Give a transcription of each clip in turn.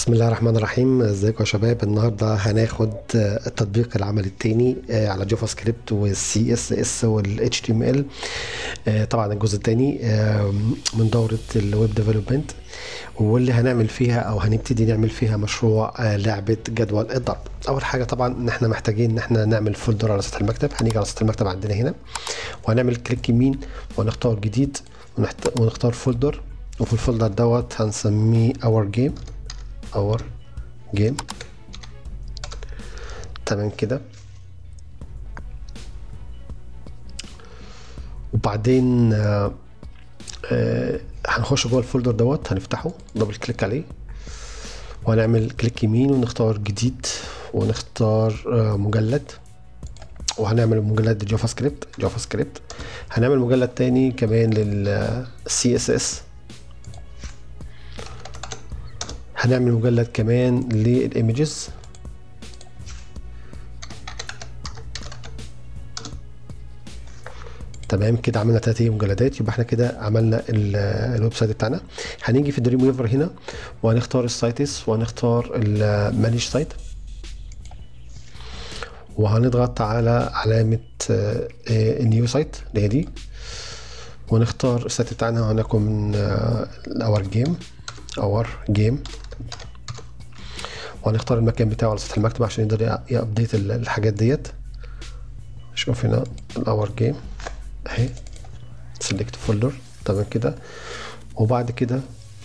بسم الله الرحمن الرحيم ازيكم يا شباب النهارده هناخد التطبيق العملي التاني على جافا سكريبت والسي اس اس والاتش تي ام ال طبعا الجزء التاني من دوره الويب ديفلوبمنت واللي هنعمل فيها او هنبتدي نعمل فيها مشروع لعبه جدول الضرب اول حاجه طبعا ان احنا محتاجين ان احنا نعمل فولدر على سطح المكتب هنيجي على سطح المكتب عندنا هنا وهنعمل كليك يمين ونختار جديد ونختار فولدر وفي الفولدر دوت هنسميه اور جيم اور جيم تمام كده وبعدين آه آه هنخش جوه الفولدر دوت هنفتحه دبل كليك عليه وهنعمل كليك يمين ونختار جديد ونختار آه مجلد وهنعمل مجلد جافا سكريبت جافا سكريبت هنعمل مجلد تاني كمان للسي اس اس هنعمل مجلد كمان للايمجز تمام كده عملنا تلاتة مجلدات يبقى احنا كده عملنا الويب سايت بتاعنا هنيجي في دريم ويفر هنا وهنختار السايتس وهنختار المانج سايت وهنضغط على علامة النيو سايت اللي هي دي ونختار السايت بتاعنا وهنكون من اور جيم اور جيم وهنختار المكان بتاعه على سطح المكتب عشان يقدر يابديت الحاجات ديت شوف هنا الاور جيم اهي سيلكت فولدر تمام كده وبعد كده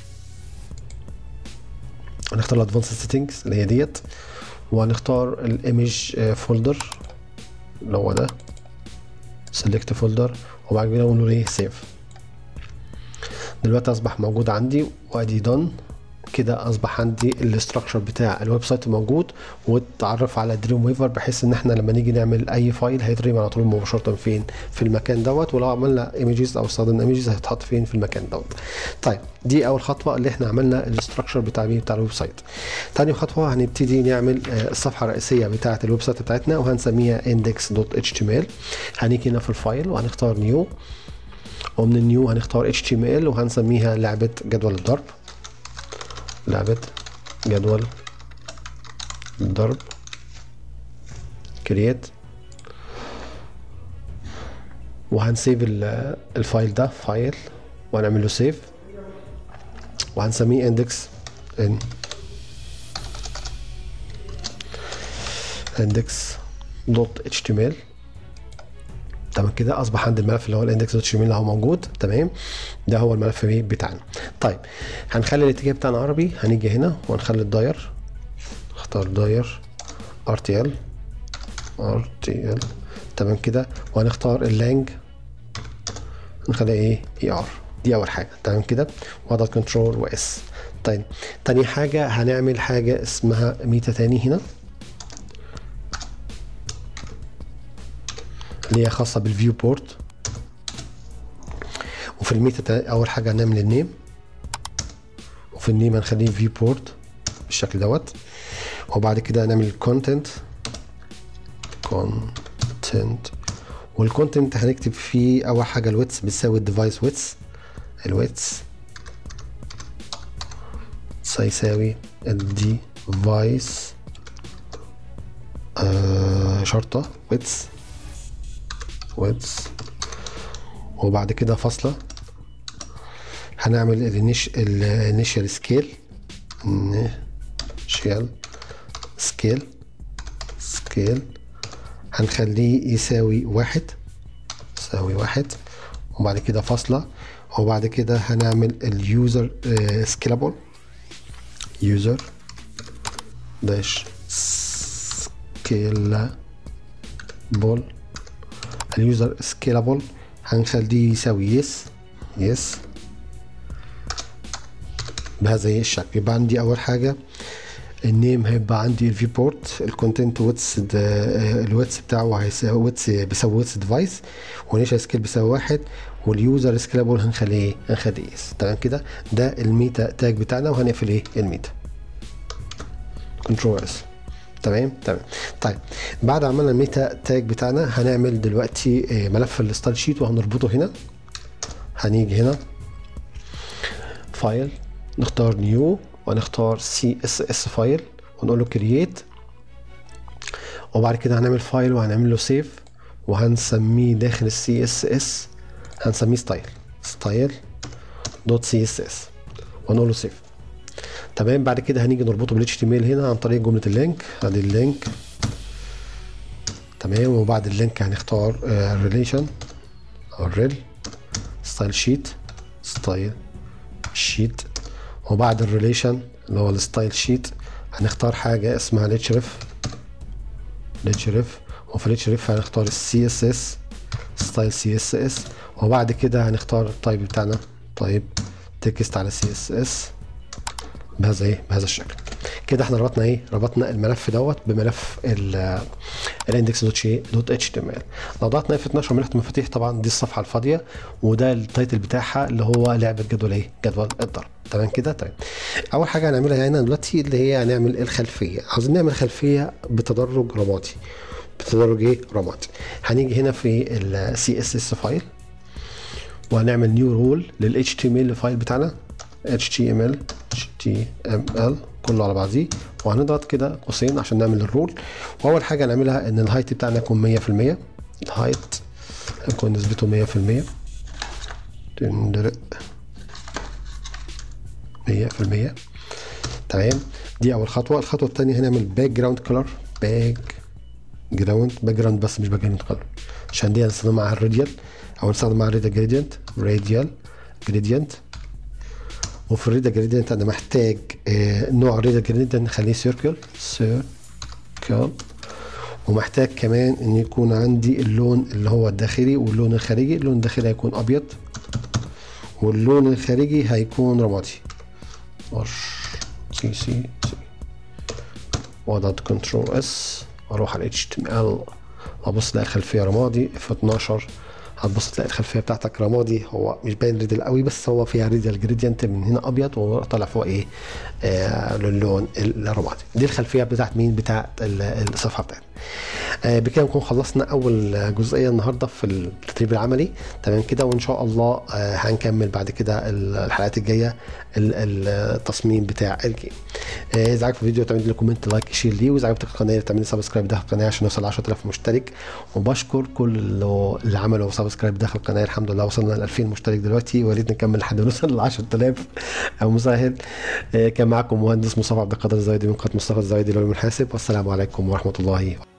هنختار الادفانس سيتنجز اللي هي ديت وهنختار الايمج فولدر اللي هو ده سيلكت فولدر وبعد كده نقول له ايه سيف دلوقتي اصبح موجود عندي وادي دون كده اصبح عندي الاستراكشر بتاع الويب سايت موجود واتعرف على دريم ويفر بحيث ان احنا لما نيجي نعمل اي فايل هيترمي على طول مباشره فين في المكان دوت ولو عملنا ايمجز او استخدمنا ايمجز هيتحط فين في المكان دوت طيب دي اول خطوه اللي احنا عملنا الاستراكشر بتاع مين بتاع الويب سايت تاني خطوه هنبتدي نعمل الصفحه الرئيسيه بتاعه الويب سايت بتاعتنا وهنسميها index.html هنيجي هنا في الفايل وهنختار نيو ومن النيو هنختار html وهنسميها لعبه جدول الضرب لعبة جدول الضرب كرييت وهنسيف الفايل ده فايل وهنعمل له سيف وهنسميه اندكس ان اندكس دوت اتش تي ام ال تمام كده اصبح عندي الملف اللي هو الاندكس دوت اتش هو موجود تمام ده هو الملف بتاعنا طيب هنخلي الاتجاه بتاعنا عربي هنيجي هنا وهنخلي الداير اختار داير ار تي ال ار تي ال تمام كده وهنختار اللانج نخليها ايه اي ار دي اول حاجه تمام كده واضغط كنترول واس طيب تاني حاجه هنعمل حاجه اسمها ميتا تاني هنا اللي هي خاصة بالفيو بورت وفي الميتا أول حاجة هنعمل النيم وفي النيم هنخليه فيو بورت بالشكل دوت وبعد كده هنعمل الكونتنت كونتنت والكونتنت هنكتب فيه أول حاجة الويتس بتساوي الديفايس ويتس الويتس سيساوي الديفايس آه شرطة ويتس ويدز وبعد كده فاصلة هنعمل الانيشال سكيل انيشال سكيل سكيل هنخليه يساوي واحد يساوي واحد وبعد كده فاصلة وبعد كده هنعمل اليوزر سكيلابل يوزر داش سكيلابل اليوزر سكيلابل هنخليه يساوي يس يس بهذا الشكل يبقى عندي اول حاجه النيم هيبقى عندي الفي بورت الكونتنت ويتس الويتس بتاعه هيساوي ويتس بيساوي ويتس ديفايس ونيشا سكيل بيساوي واحد واليوزر سكيلابل هنخليه ايه؟ هنخليه يس تمام كده ده الميتا تاج بتاعنا وهنقفل ايه الميتا كنترول اس تمام تمام طيب بعد عملنا الميتا تاج بتاعنا هنعمل دلوقتي ملف الستايل شيت وهنربطه هنا هنيجي هنا فايل نختار نيو وهنختار سي اس اس فايل ونقول له كرييت وبعد كده هنعمل فايل وهنعمل له سيف وهنسميه داخل السي اس اس هنسميه ستايل ستايل دوت سي اس اس ونقول له سيف تمام بعد كده هنيجي نربطه بالاتش تي هنا عن طريق جمله اللينك ادي اللينك تمام وبعد اللينك هنختار ريليشن او الريل ستايل شيت ستايل شيت وبعد الريليشن اللي هو الستايل شيت هنختار حاجه اسمها الاتش ريف الاتش ريف وفي الاتش ريف هنختار السي اس اس ستايل سي اس اس وبعد كده هنختار التايب بتاعنا طيب تكست على سي اس اس بهذا ايه بهذا الشكل كده احنا ربطنا ايه ربطنا الملف دوت بملف الاندكس دوت شي دوت اتش تي ام ال لو ضغطنا اف 12 ملف مفاتيح طبعا دي الصفحه الفاضيه وده التايتل بتاعها اللي هو لعبه جدول ايه جدول الضرب تمام كده تمام اول حاجه هنعملها هنا دلوقتي اللي هي هنعمل الخلفيه عاوزين نعمل خلفيه بتدرج رمادي بتدرج ايه رمادي هنيجي هنا في السي اس اس فايل وهنعمل نيو رول لل HTML فايل بتاعنا HTML HTML كله على بعضيه وهنضغط كده قوسين عشان نعمل الرول واول حاجه هنعملها ان الهايت بتاعنا يكون 100% الهايت هيكون نسبته 100% تندرق 100% تمام دي اول خطوه الخطوه الثانيه هنعمل باك جراوند كلر باك جراوند باك جراوند بس مش باك جراوند كلر عشان دي هنستخدمها مع الراديال او نستخدم مع الريدا جريدينت راديال جريدينت وفي الريدا جريدينت انا محتاج آه نوع الريدا جريدينت نخليه سيركل سيركل ومحتاج كمان ان يكون عندي اللون اللي هو الداخلي واللون الخارجي اللون الداخلي هيكون ابيض واللون الخارجي هيكون رمادي سي سي سي واضغط كنترول اس واروح على اتش تي ام ال ابص الاقي الخلفيه رمادي اف 12 هتبص تلاقي الخلفيه بتاعتك رمادي هو مش باين ريدل قوي بس هو فيها ريدل جريدينت من هنا ابيض وطالع فوق ايه آه للون الرمادي دي الخلفيه بتاعت مين بتاعت الصفحه بتاعتنا آه بكده نكون خلصنا اول جزئيه النهارده في التدريب العملي تمام كده وان شاء الله آه هنكمل بعد كده الحلقات الجايه التصميم بتاع الجيم آه اذا عجبك الفيديو تعمل لي كومنت لايك شير ليه واذا عجبتك القناه تعمل لي سبسكرايب داخل القناه عشان نوصل ل 10000 مشترك وبشكر كل اللي عملوا سبسكرايب داخل القناه الحمد لله وصلنا ل 2000 مشترك دلوقتي ويا ريت نكمل لحد نوصل ل 10000 او مسهل آه كان معكم مهندس مصطفى عبد القادر الزايدي من قناه مصطفى الزايدي للعلوم الحاسب والسلام عليكم ورحمه الله